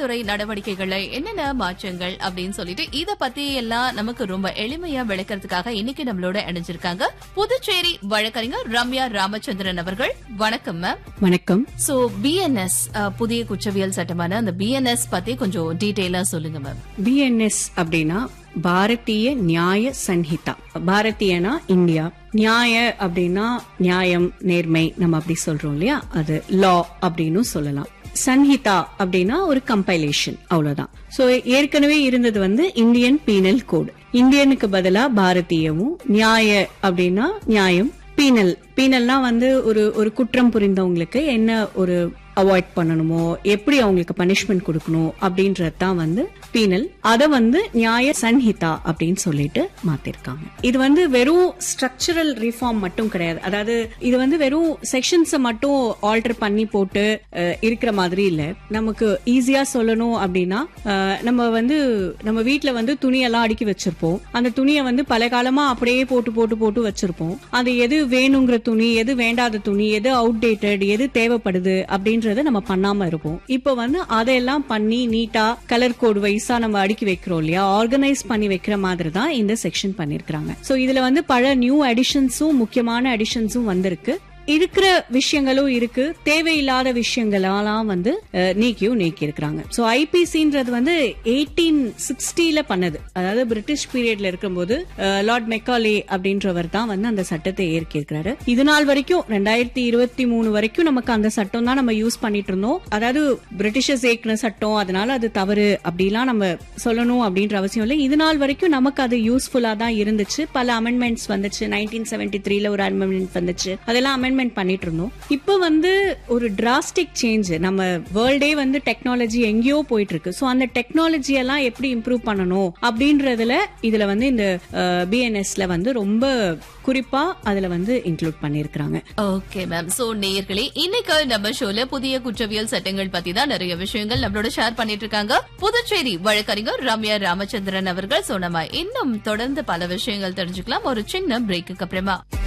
காவல்துறை நடவடிக்கைகள்ல என்னென்ன மாற்றங்கள் அப்படின்னு சொல்லிட்டு இத பத்தி எல்லாம் நமக்கு ரொம்ப எளிமையா விளக்கறதுக்காக இன்னைக்கு நம்மளோட இணைஞ்சிருக்காங்க புதுச்சேரி வழக்கறிஞர் ரம்யா ராமச்சந்திரன் அவர்கள் வணக்கம் மேம் வணக்கம் சோ பிஎன்எஸ் புதிய குற்றவியல் சட்டமான அந்த பிஎன்எஸ் பத்தி கொஞ்சம் டீடைலா சொல்லுங்க மேம் பிஎன்எஸ் அப்படின்னா பாரதிய நியாய சன்ஹிதா பாரதியனா இந்தியா நியாய அப்படின்னா நியாயம் நேர்மை நம்ம அப்படி சொல்றோம் இல்லையா அது லா அப்படின்னு சொல்லலாம் சன்ஹிதா அப்படின்னா ஒரு கம்பைலேஷன் அவ்வளவுதான் சோ ஏற்கனவே இருந்தது வந்து இந்தியன் பீனல் கோட் இந்தியனுக்கு பதிலா பாரதியமும் நியாய அப்படின்னா நியாயம் பீனல் பீனல்னா வந்து ஒரு ஒரு குற்றம் புரிந்தவங்களுக்கு என்ன ஒரு அவாய்ட் பண்ணணுமோ எப்படி அவங்களுக்கு பனிஷ்மெண்ட் கொடுக்கணும் அப்படின்றது தான் வந்து பீனல் அத வந்து நியாய சன்ஹிதா அப்படின்னு சொல்லிட்டு மாத்திருக்காங்க இது வந்து வெறும் ஸ்ட்ரக்சரல் ரிஃபார்ம் மட்டும் கிடையாது அதாவது இது வந்து வெறும் செக்ஷன்ஸ் மட்டும் ஆல்டர் பண்ணி போட்டு அஹ், இருக்கிற மாதிரி இல்ல நமக்கு ஈஸியா சொல்லணும் அப்படின்னா அஹ், நம்ம வந்து நம்ம வீட்ல வந்து துணியெல்லாம் அடுக்கி வச்சிருப்போம் அந்த துணியை வந்து பல காலமா அப்படியே போட்டு போட்டு போட்டு வச்சிருப்போம் அது எது வேணுங்கிற துணி எது வேண்டாத துணி எது அவுடேட்டட் எது தேவைப்படுது அப்படின்றத நம்ம பண்ணாம இருப்போம் இப்போ வந்து அதையெல்லாம் பண்ணி நீட்டா கலர் கோட் வைஸா நம்ம அடுக்கி வைக்கிறோம் இல்லையா ஆர்கனைஸ் பண்ணி வைக்கிற மாதிரி தான் இந்த செக்ஷன் பண்ணிருக்காங்க சோ இதுல வந்து பல நியூ அடிஷன்ஸும் முக்கியமான அடிஷன்ஸும் வந்திருக்கு இருக்கிற விஷயங்களும் இருக்கு தேவையில்லாத விஷயங்களெல்லாம் வந்து அஹ், நீக்கியும் நீக்கி இருக்கிறாங்க சோ ஐபிசின்றது வந்து எயிட்டீன் சிக்ஸ்டில பண்ணது அதாவது பிரிட்டிஷ் பீரியட்ல இருக்கும்போது அஹ், லார்ட் மெக்காலே அப்படின்றவர் தான் வந்து அந்த சட்டத்தை ஏற்கிருக்கிறாரு இது நாள் வரைக்கும் ரெண்டாயிரத்தி இருபத்தி மூணு வரைக்கும் நமக்கு அந்த சட்டம் தான் நம்ம யூஸ் பண்ணிட்டு இருந்தோம் அதாவது பிரிட்டிஷர்ஸ் ஏற்கின சட்டம் அதனால அது தவறு அப்படிலாம் நம்ம சொல்லணும் அப்படின்ற அவசியம் இல்லை இது நாள் வரைக்கும் நமக்கு அது யூஸ்ஃபுல்லா தான் இருந்துச்சு பல அமெண்ட்மெண்ட்ஸ் வந்துச்சு நைன்டீன் செவன்டி த்ரீல ஒரு அமெண்ட்மெண்ட் வந்துச்சு அதெல்லாம் அமெண்ட்மெண்ட் பண்ணிட்டு இருந்தோம் இப்போ வந்து ஒரு டிராஸ்டிக் சேஞ்ச் நம்ம வேர்ல்டே வந்து டெக்னாலஜி எங்கேயோ போயிட்டு இருக்கு சோ அந்த டெக்னாலஜி எல்லாம் எப்படி இம்ப்ரூவ் பண்ணணும் அப்படின்றதுல இதுல வந்து இந்த பிஎன்எஸ்ல வந்து ரொம்ப குறிப்பா அதுல வந்து இன்க்ளூட் பண்ணிருக்காங்க ஓகே மேம் சோ நேயர்களே இன்னைக்கு நம்ம ஷோல புதிய குற்றவியல் சட்டங்கள் பத்தி தான் நிறைய விஷயங்கள் நம்மளோட ஷேர் பண்ணிட்டு இருக்காங்க புதுச்சேரி வழக்கறிஞர் ரம்யா ராமச்சந்திரன் அவர்கள் சோ நம்ம இன்னும் தொடர்ந்து பல விஷயங்கள் தெரிஞ்சுக்கலாம் ஒரு சின்ன பிரேக்குக்கு அப்புறமா